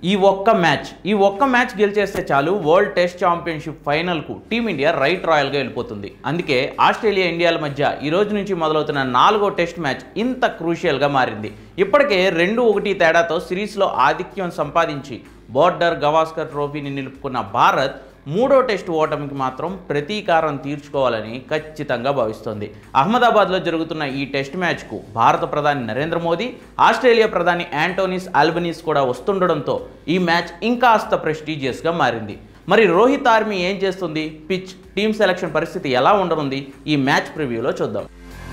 ఈ ఒక్క మ్యాచ్ ఈ ఒక్క మ్యాచ్ గెలిచేస్తే చాలు వరల్డ్ టెస్ట్ ఛాంపియన్షిప్ ఫైనల్కు టీమిండియా రైట్ రాయల్గా వెళ్ళిపోతుంది అందుకే ఆస్ట్రేలియా ఇండియాల మధ్య ఈ రోజు నుంచి మొదలవుతున్న నాలుగో టెస్ట్ మ్యాచ్ ఇంత క్రూషియల్గా మారింది ఇప్పటికే రెండు ఒకటి తేడాతో సిరీస్లో ఆధిక్యం సంపాదించి బోర్డర్ గవాస్కర్ ట్రోఫీని నిలుపుకున్న భారత్ మూడో టెస్ట్ ఓటమికి మాత్రం ప్రతీకారం తీర్చుకోవాలని ఖచ్చితంగా భావిస్తోంది అహ్మదాబాద్లో జరుగుతున్న ఈ టెస్ట్ మ్యాచ్కు భారత ప్రధాని నరేంద్ర మోదీ ఆస్ట్రేలియా ప్రధాని యాంటోనిస్ ఆల్బనీస్ కూడా వస్తుండడంతో ఈ మ్యాచ్ ఇంకాస్త ప్రెస్టీజియస్గా మారింది మరి రోహిత్ ఆర్మీ ఏం చేస్తుంది పిచ్ టీమ్ సెలక్షన్ పరిస్థితి ఎలా ఉండనుంది ఈ మ్యాచ్ ప్రివ్యూలో చూద్దాం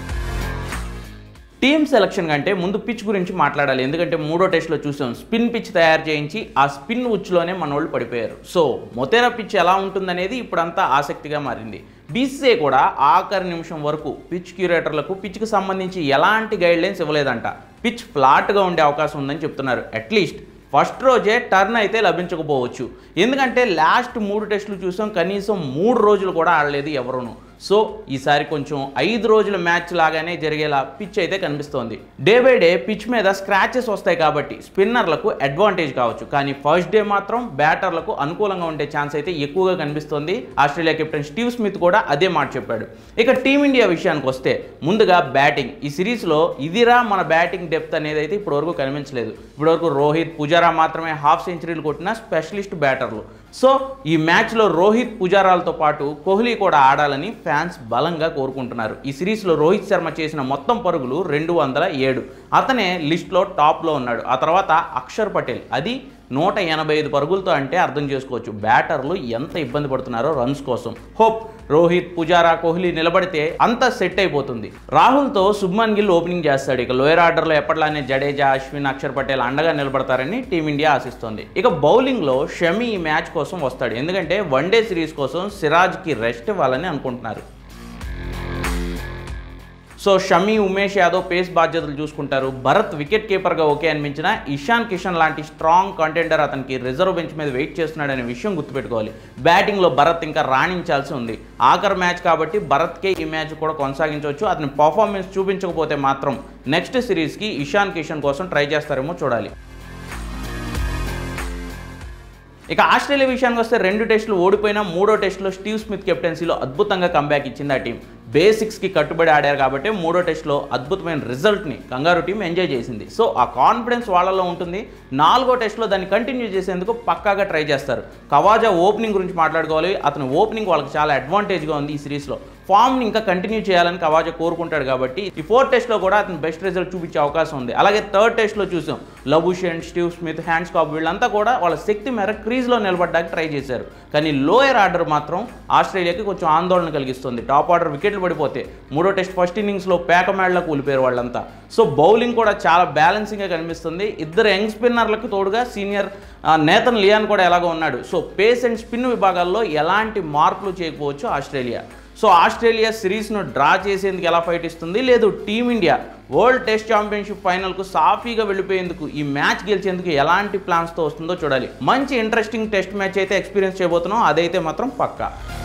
టీమ్ సెలక్షన్ కంటే ముందు పిచ్ గురించి మాట్లాడాలి ఎందుకంటే మూడో టెస్ట్లో చూసాం స్పిన్ పిచ్ తయారు చేయించి ఆ స్పిన్ ఉచ్చులోనే మనోళ్ళు పడిపోయారు సో మొతేరా పిచ్ ఎలా ఉంటుందనేది ఇప్పుడంతా ఆసక్తిగా మారింది బీసీఏ కూడా ఆఖరి నిమిషం వరకు పిచ్ క్యూరేటర్లకు పిచ్కి సంబంధించి ఎలాంటి గైడ్లైన్స్ ఇవ్వలేదంట పిచ్ ఫ్లాట్గా ఉండే అవకాశం ఉందని చెప్తున్నారు అట్లీస్ట్ ఫస్ట్ రోజే టర్న్ అయితే లభించకపోవచ్చు ఎందుకంటే లాస్ట్ మూడు టెస్టులు చూసాం కనీసం మూడు రోజులు కూడా ఆడలేదు ఎవరును సో ఈసారి కొంచెం ఐదు రోజుల మ్యాచ్ లాగానే జరిగేలా పిచ్ అయితే కనిపిస్తోంది డే బై డే పిచ్ మీద స్క్రాచెస్ వస్తాయి కాబట్టి స్పిన్నర్లకు అడ్వాంటేజ్ కావచ్చు కానీ ఫస్ట్ డే మాత్రం బ్యాటర్లకు అనుకూలంగా ఉండే ఛాన్స్ అయితే ఎక్కువగా కనిపిస్తోంది ఆస్ట్రేలియా కెప్టెన్ స్టీవ్ స్మిత్ కూడా అదే మాట చెప్పాడు ఇక టీమిండియా విషయానికి వస్తే ముందుగా బ్యాటింగ్ ఈ సిరీస్లో ఇదిరా మన బ్యాటింగ్ డెప్త్ అనేది అయితే ఇప్పటివరకు కనిపించలేదు ఇప్పటివరకు రోహిత్ పుజారా మాత్రమే హాఫ్ సెంచరీలు కొట్టిన స్పెషలిస్ట్ బ్యాటర్లు సో ఈ మ్యాచ్లో రోహిత్ పుజారాలతో పాటు కోహ్లీ కూడా ఆడాలని ఫ్యాన్స్ బలంగా కోరుకుంటున్నారు ఈ సిరీస్లో రోహిత్ శర్మ చేసిన మొత్తం పరుగులు రెండు వందల ఏడు అతనే లిస్ట్లో టాప్లో ఉన్నాడు ఆ తర్వాత అక్షర్ పటేల్ అది నూట ఎనభై ఐదు పరుగులతో అంటే అర్థం చేసుకోవచ్చు బ్యాటర్లు ఎంత ఇబ్బంది పడుతున్నారో రన్స్ కోసం హోప్ రోహిత్ పుజారా కోహ్లీ నిలబడితే అంతా సెట్ అయిపోతుంది రాహుల్తో శుభ్మన్ గిల్ ఓపెనింగ్ చేస్తాడు ఇక లోయర్ ఆర్డర్లో ఎప్పట్లానే జడేజా అశ్విన్ అక్షర్ పటేల్ అండగా నిలబడతారని టీమిండియా ఆశిస్తోంది ఇక బౌలింగ్లో షమి ఈ మ్యాచ్ కోసం వస్తాడు ఎందుకంటే వన్డే సిరీస్ కోసం సిరాజ్కి రెస్ట్ ఇవ్వాలని అనుకుంటున్నారు సో షమీ ఉమేష్ యాదవ్ పేస్ బాధ్యతలు చూసుకుంటారు భరత్ వికెట్ కీపర్గా ఓకే అనిపించిన ఇషాన్ కిషన్ లాంటి స్ట్రాంగ్ కంటెండర్ అతనికి రిజర్వ్ బెంచ్ మీద వెయిట్ చేస్తున్నాడనే విషయం గుర్తుపెట్టుకోవాలి బ్యాటింగ్లో భరత్ ఇంకా రాణించాల్సి ఉంది ఆఖరి మ్యాచ్ కాబట్టి భరత్కే ఈ మ్యాచ్ కూడా కొనసాగించవచ్చు అతని పర్ఫార్మెన్స్ చూపించకపోతే మాత్రం నెక్స్ట్ సిరీస్కి ఇషాన్ కిషన్ కోసం ట్రై చేస్తారేమో చూడాలి ఇక ఆస్ట్రేలియా విషయానికి వస్తే రెండు టెస్టులు ఓడిపోయినా మూడో టెస్టులో స్టీవ్ స్మిత్ కెప్టెన్సీలో అద్భుతంగా కంబ్యాక్ ఇచ్చింది ఆ టీం బేసిక్స్కి కట్టుబడి ఆడారు కాబట్టి మూడో టెస్ట్లో అద్భుతమైన రిజల్ట్ని కంగారు టీం ఎంజాయ్ చేసింది సో ఆ కాన్ఫిడెన్స్ వాళ్ళలో ఉంటుంది నాలుగో టెస్ట్లో దాన్ని కంటిన్యూ చేసేందుకు పక్కాగా ట్రై చేస్తారు కవాజా ఓపెనింగ్ గురించి మాట్లాడుకోవాలి అతని ఓపెనింగ్ వాళ్ళకి చాలా అడ్వాంటేజ్గా ఉంది ఈ సిరీస్లో ఫామ్ని ఇంకా కంటిన్యూ చేయాలని కవాజా కోరుకుంటాడు కాబట్టి ఈ ఫోర్త్ టెస్ట్లో కూడా అతను బెస్ట్ రిజల్ట్ చూపించే అవకాశం ఉంది అలాగే థర్డ్ టెస్ట్లో చూసాం Labuschagne Steve Smith Handscomb వీళ్ళంతా కూడా వాళ్ళ శక్తి మేర క్రీజ్లో నిలబడ్డానికి ట్రై చేశారు కానీ లోయర్ ఆర్డర్ మాత్రం ఆస్ట్రేలియాకి కొంచెం ఆందోళన కలిగిస్తుంది టాప్ ఆర్డర్ వికెట్లు పడిపోతే మూడో టెస్ట్ ఫస్ట్ ఇన్నింగ్స్లో పేకమేళ్లకు కూలిపోయారు వాళ్ళంతా సో బౌలింగ్ కూడా చాలా బ్యాలెన్సింగ్గా కనిపిస్తుంది ఇద్దరు యంగ్ స్పిన్నర్లకు తోడుగా సీనియర్ ఆ, నేతన్ లియాన్ కూడా ఎలాగో ఉన్నాడు సో పేస్ అండ్ స్పిన్ విభాగాల్లో ఎలాంటి మార్పులు చేయకపోవచ్చు ఆస్ట్రేలియా సో ఆస్ట్రేలియా సిరీస్ను డ్రా చేసేందుకు ఎలా ఫైట్ ఇస్తుంది లేదు టీమిండియా వరల్డ్ టెస్ట్ ఛాంపియన్షిప్ ఫైనల్కు సాఫీగా వెళ్ళిపోయేందుకు ఈ మ్యాచ్ గెలిచేందుకు ఎలాంటి ప్లాన్స్తో వస్తుందో చూడాలి మంచి ఇంట్రెస్టింగ్ టెస్ట్ మ్యాచ్ అయితే ఎక్స్పీరియన్స్ చేయబోతున్నాం అదైతే మాత్రం పక్కా